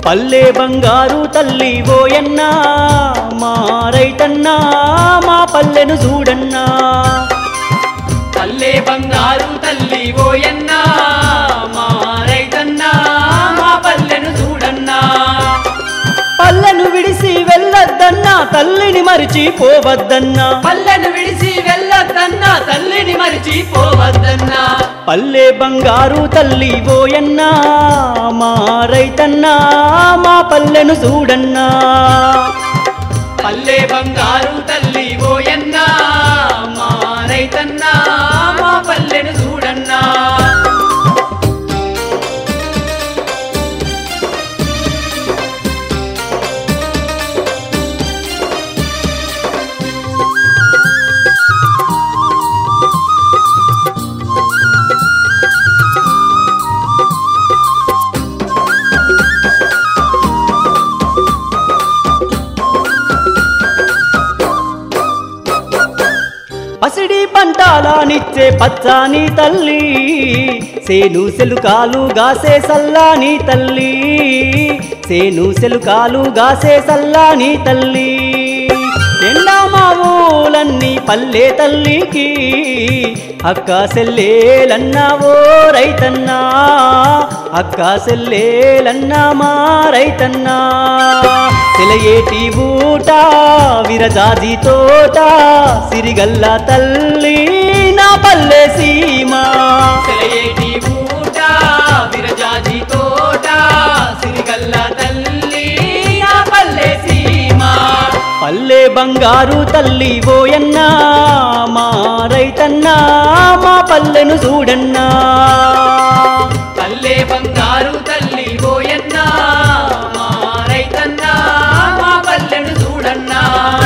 పల్లె బంగారు తల్లి ఓయన్నా మా రైతన్నా మా పల్లెను చూడన్నా పల్లె బంగారు తల్లి ఓయన్నా మా రైతన్నా మా పల్లెను చూడన్నా పల్లెను విడిసి వెళ్ళొద్దన్నా తల్లిని మరిచి పోవద్దన్నా పల్లెను విడిచి వెళ్ళొద్దన్నా తల్లిని మరిచి పోవద్దన్నా పల్లె బంగారు తల్లి ఓయన్నా మా రైతన్నా మా పల్లెను చూడన్నా పల్లె బంగారు తల్లి ఓయన్నా మా రైతన్నా మా పల్లెను చూడన్నా పసిడి పంటాలానిచ్చే పచ్చాని తల్లి సేను సెలుకాలు గాసే సల్లాని తల్లి సేను సెలుకాలు గాసే సల్లాని తల్లి ఎండా మామూలన్నీ పల్లె తల్లికి అక్క సెల్లేలన్నా ఓ రైతన్నా అక్క సెల్లేలన్నా మా రైతన్నా సెలయేటి ఊట విరజాజి తోట సిరిగల్ల తల్లి నా పల్లె సీమా సెలయేటి ఊట విరజాజి తోట సిరిగల్ల తల్లి నా పల్లె సీమ పల్లె బంగారు తల్లి ఓయన్నా మా రైతన్నా మా పల్లెను చూడన్నా పల్లె బంగారు తల్లి ఓయన్నా మా రైతన్నా మా పల్లెను చూడన్నా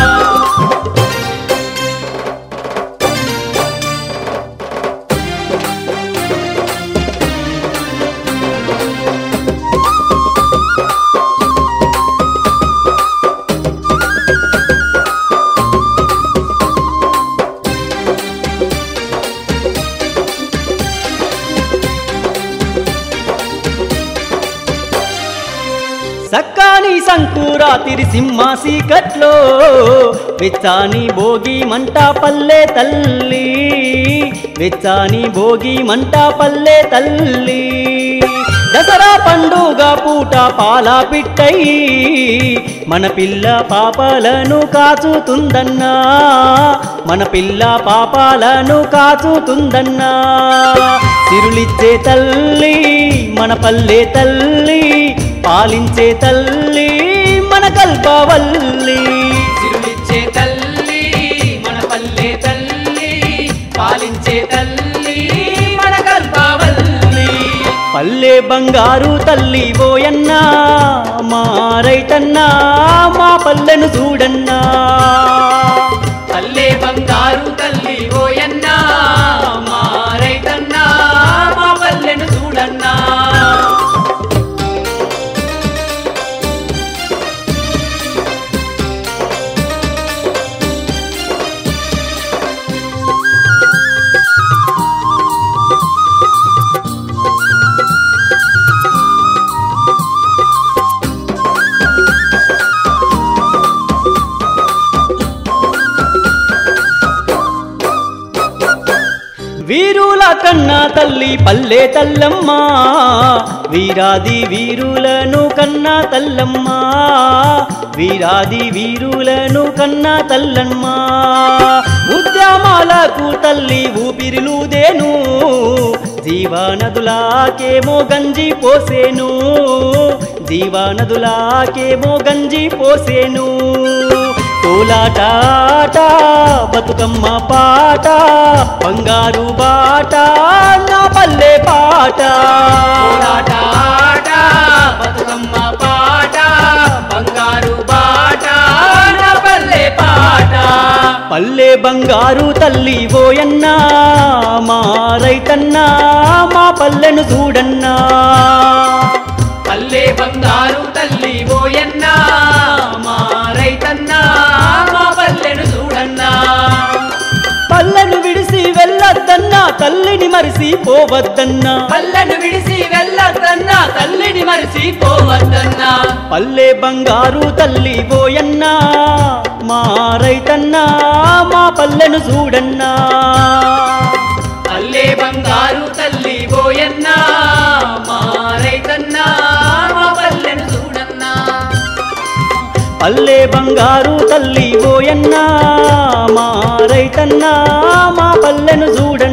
సక్కాని సంకురాతిరి సింహాసి కట్లో వెచ్చాని భోగి మంట పల్లె తల్లి వెచ్చాని భోగి మంట పల్లె తల్లి దసరా పండుగ పూట పాల పిట్టై మన పిల్ల పాపాలను కాచుతుందన్నా మన పిల్ల పాపాలను కాచుతుందన్నా సిరులిచ్చే తల్లి మన పల్లె తల్లి పాలించే తల్లి మన కల్పవల్లి తిరువిచ్చే తల్లి మన పల్లె తల్లి పాలించే తల్లి మన కల్పవల్లి పల్లె బంగారు తల్లి ఓయన్నా మా రైతన్నా మా పల్లెను చూడన్నా పల్లె బంగారు తల్లి ఓయన్నా మా రైతన్నా మా పల్లెను చూడన్నా వీరుల కన్నా తల్లి పల్లె తల్లమ్మ వీరాది వీరులను కన్నా తల్లమ్మ వీరాది వీరులను కన్నా తల్లమ్మ ఉద్యమాలకు తల్లి ఊపిరిలుదేను జీవనదులాకేమో గంజి పోసేను జీవనదులాకేమో గంజి పోసేను తోలాటాట బతుకమ్మ పాట బంగారు బాట నా పల్లె పాట పోరాట ఆట బతుకమ్మ పాట బంగారు బాట నా పల్లె పాట పల్లె బంగారు తల్లి ఓయన్నా మా రైతన్నా మా పల్లెను చూడన్నా పల్లె బంగారు తల్లి ఓయన్నా మా రైతన్నా మా పల్లెను చూడన్నా పల్లెను విడిసి వెళ్ళొద్దన్నా తల్లిని మరిసి పోవద్దన్నా పల్లెను విడిసి వెళ్ళొద్దన్నా తల్లిని మరిసి పోవద్దన్నా పల్లె బంగారు తల్లి పోయన్నా మా రైతన్నా మా పల్లెను చూడన్నా పల్లె బంగారు తల్లి పోయన్నా మా రైతన్నా మా పల్లెను చూడన్నా పల్లె బంగారు తల్లి పోయన్నా మా రైతన్నా మా పల్లెను చూడన్నా